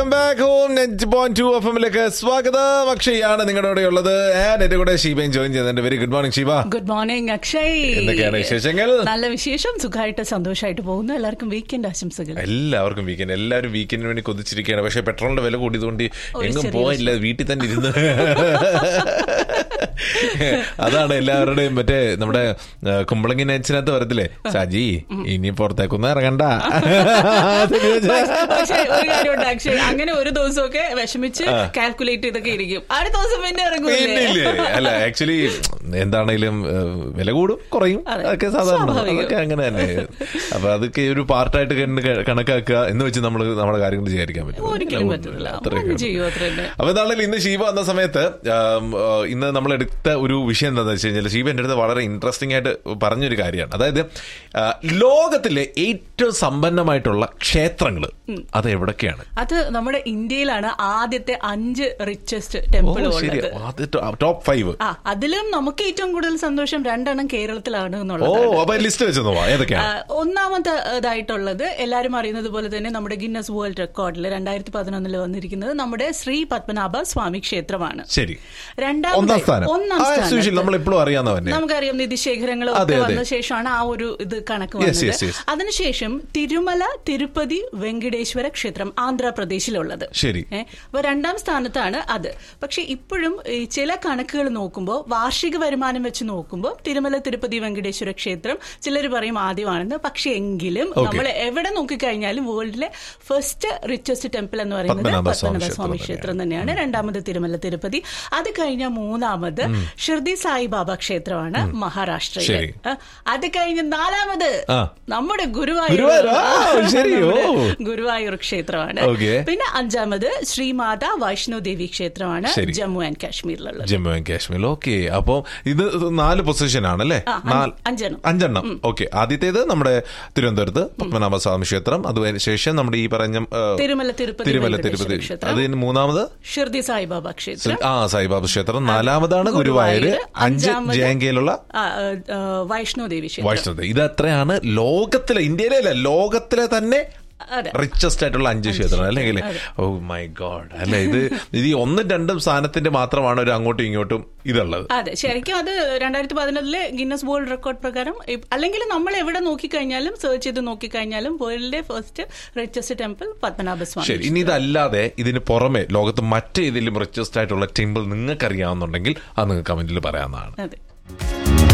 Back home net point two F എമ്മിലേക്ക് സ്വാഗതം അക്ഷയാണ് നിങ്ങളുടെ കൂടെ ഉള്ളത് ഞാൻ എന്റെ കൂടെ ഷീബയും ജോയിൻ ചെയ്യുന്നുണ്ട് very good morning Sheeba good morning Akshay എന്തൊക്കെയാണ് വിശേഷങ്ങൾ നല്ല വിശേഷം സുഖമായിട്ട് സന്തോഷമായിട്ട് പോകുന്നു എല്ലാവർക്കും വീക്കെൻഡ് ആശംസകൾ എല്ലാവർക്കും വീക്കെൻഡ് എല്ലാവരും വീക്കെൻഡിന് വേണ്ടി കൊതിച്ചിരിക്കുകയാണ് പക്ഷെ പെട്രോളിന്റെ വില കൂടിയതുകൊണ്ട് എങ്ങും ചെറിയ പോയില്ല വീട്ടിൽ തന്നെ ഇരുന്ന് അതാണ് എല്ലാവരുടെയും മറ്റേ നമ്മുടെ ആ, കുമ്പളങ്ങി നൈറ്റ്സിനകത്ത് വരത്തില്ലേ സജി ഇനി പുറത്തേക്കൊന്നും ഇറങ്ങണ്ട പക്ഷേ ഒരു കാര്യമുണ്ട് അക്ഷയ് അങ്ങനെ ഒരു ദിവസമൊക്കെ വിഷമിച്ച് കാൽക്കുലേറ്റ് ചെയ്തൊക്കെ ഇരിക്കും അടുത്ത ദിവസം പിന്നെ പിന്നില്ലേ ഇറങ്ങൂലേ അല്ല ആക്ച്വലി എന്താണെങ്കിലും ഏഹ്, വില കൂടും കുറയും അതെ. അതൊക്കെ സാധാരണ സ്വാഭാവികം. അതൊക്കെ അങ്ങനെ തന്നെ അപ്പൊ അതൊക്കെ ഒരു പാർട്ടായിട്ട് കണ്ട് ക- കണക്കാക്കുക എന്ന് വെച്ച് നമ്മൾ നമ്മുടെ കാര്യങ്ങൾ ചെയ്യാതിരിക്കാൻ പറ്റും ഒരിക്കലും പറ്റത്തില്ല അത്രയൊക്കെ ഒന്ന് ചെയ്യൂ അത്ര തന്നെ അപ്പൊ എന്താണെങ്കിലും ഇന്ന് ഷീബ വന്ന സമയത്ത് ആം, ആ, ഇന്ന് നമ്മൾ എടുത്ത ഒരു വിഷയം എന്താണെന്ന് വെച്ച് കഴിഞ്ഞാൽ ഷീബ എൻ്റെ അടുത്ത് വളരെ ഇൻട്രസ്റ്റിംഗ് ആയിട്ട് പറഞ്ഞൊരു കാര്യമാണ് അതായത് ആ, ലോകത്തിലെ ഏറ്റവും സമ്പന്നമായിട്ടുള്ള ക്ഷേത്രങ്ങൾ അത് എവിടൊക്കെയാണ് അത് നമ്മുടെ ഇന്ത്യയിലാണ് ആദ്യത്തെ അഞ്ച് റിച്ചസ്റ്റ് ഓ ടെമ്പിൾ ശരി ഉള്ളത് അത് ടോപ്പ് ഫൈവ് ആ അതിലും നമുക്ക് ഏറ്റവും കൂടുതൽ സന്തോഷം രണ്ടെണ്ണം കേരളത്തിലാണ് ഓ എന്നുള്ളത് അപ്പൊ ലിസ്റ്റ് വെച്ച് നോവാ ഏതൊക്കെയാണ് ഒന്നാമത്തേതായിട്ടുള്ളത് എല്ലാവരും അറിയുന്നത് പോലെ തന്നെ നമ്മുടെ ഗിന്നസ് വേൾഡ് റെക്കോർഡിൽ രണ്ടായിരത്തി പതിനൊന്നിൽ വന്നിരിക്കുന്നത് നമ്മുടെ ശ്രീ പത്മനാഭ സ്വാമി ക്ഷേത്രമാണ് ശരി രണ്ടാമത് ഒന്നാം സ്ഥാനം ഒന്നാം ആ, സുശീൽ സ്ഥാനത്ത് നമ്മൾ എപ്പോഴും അറിയാവുന്നവന്നെ നമുക്കറിയാം നിധിശേഖരങ്ങളും അതെ, ഒക്കെ അതെ. വന്ന ശേഷമാണ് ആ ഒരു ഇത് കണക്ക് Yes, വന്നത് yes, yes. അതിനുശേഷം തിരുമല തിരുപ്പതി വെങ്കടേശ്വര ക്ഷേത്രം ആന്ധ്രാപ്രദേശിലുള്ളത് ശരി ഏ, അപ്പൊ രണ്ടാം സ്ഥാനത്താണ് അത് പക്ഷെ ഇപ്പോഴും ഈ ചില കണക്കുകൾ നോക്കുമ്പോൾ വാർഷിക വരുമാനം വെച്ച് നോക്കുമ്പോൾ തിരുമല തിരുപ്പതി വെങ്കടേശ്വര ക്ഷേത്രം ചിലർ പറയും ആദ്യമാണെന്ന് പക്ഷെ എങ്കിലും Okay. നമ്മൾ എവിടെ നോക്കിക്കഴിഞ്ഞാലും വേൾഡിലെ ഫസ്റ്റ് റിച്ചസ്റ്റ് ടെമ്പിൾ എന്ന് പറയുന്നത് പത്മനാഭ സ്വാമി പത്മനാഭ സ്വാമി ക്ഷേത്രം ക്ഷേത്രം തന്നെയാണ് രണ്ടാമത് തിരുമല തിരുപ്പതി അത് കഴിഞ്ഞ മൂന്നാമത് ഷിർദി സായിബാബ ക്ഷേത്രമാണ് ശരി. മഹാരാഷ്ട്രയിൽ ആ, അത് കഴിഞ്ഞ് നാലാമത് ആ. നമ്മുടെ ഗുരുവായൂർ ഗുരുവായൂർ, ആ, ശരി, ഓ. നമ്മുടെ ഗുരുവായൂർ ക്ഷേത്രമാണ് Okay. പിന്നെ അഞ്ചാമത് ശ്രീമാത വൈഷ്ണോ ദേവി ക്ഷേത്രമാണ് ശരി. ജമ്മു ആൻഡ് കാശ്മീരിലുള്ളത് ജമ്മു ആൻഡ് കാശ്മീർ ഓക്കെ അപ്പൊ ഇത് നാല് പൊസിഷൻ ആണല്ലേ ആ, അഞ്ച്- നാല്- അഞ്ചെണ്ണം. അഞ്ചെണ്ണം ഓക്കെ ആദ്യത്തേത് നമ്മുടെ തിരുവനന്തപുരത്ത് പത്മനാഭ സ്വാമി ക്ഷേത്രം അതിന് ശേഷം നമ്മുടെ ഈ പറഞ്ഞ ആ, തിരുമല തിരുപ്പതി തിരുമല വെങ്കടേശ്വര തിരുപ്പതി ക്ഷേത്രം. അതിന് മൂന്നാമത് ഷിർദി സായിബാബ ക്ഷേത്രം ആ സായിബാബ ക്ഷേത്രം നാലാമതാണ് ഗുരുവായൂർ ഗുരുവായൂർ, അഞ്ച് അഞ്ചാമത് ജയങ്കയിലുള്ള ആ, ആ, വൈഷ്ണോ ദേവി ക്ഷേത്രം വൈഷ്ണവ ഇത് എത്രയാണ് ലോകത്തിലെ ഇന്ത്യയിലെ അല്ല ലോകത്തിലെ തന്നെ അതെ റിച്ചസ്റ്റ് ആയിട്ടുള്ള അഞ്ച് ക്ഷേത്രങ്ങൾ അല്ലെങ്കിൽ അതെ. ഓ മൈ ഗോഡ് അല്ലെ ഇത് ഇത് ഈ ഒന്നും രണ്ടും സ്ഥാനത്തിന്റെ മാത്രമാണ് ഒരു അങ്ങോട്ടും ഇങ്ങോട്ടും ഇതുള്ളത് അതെ ശരിക്കും അത് രണ്ടായിരത്തി പതിനൊന്നിലെ ഗിന്നസ് വേൾഡ് റെക്കോർഡ് പ്രകാരം ഇ- അല്ലെങ്കിൽ നമ്മൾ എവിടെ നോക്കിക്കഴിഞ്ഞാലും സെർച്ച് ചെയ്ത് നോക്കിക്കഴിഞ്ഞാലും വേൾഡിലെ first richest temple Padmanabha Swamy ശരി ഇനി ഇതല്ലാതെ ഇതിന് പുറമെ ലോകത്ത് മറ്റേതെങ്കിലും റിച്ചസ്റ്റ് ആയിട്ടുള്ള ടെമ്പിൾ നിങ്ങൾക്ക് അറിയാവുന്നുണ്ടെങ്കിൽ അത് നിങ്ങൾക്ക് കമന്റിൽ പറയാവുന്നതാണ് അതെ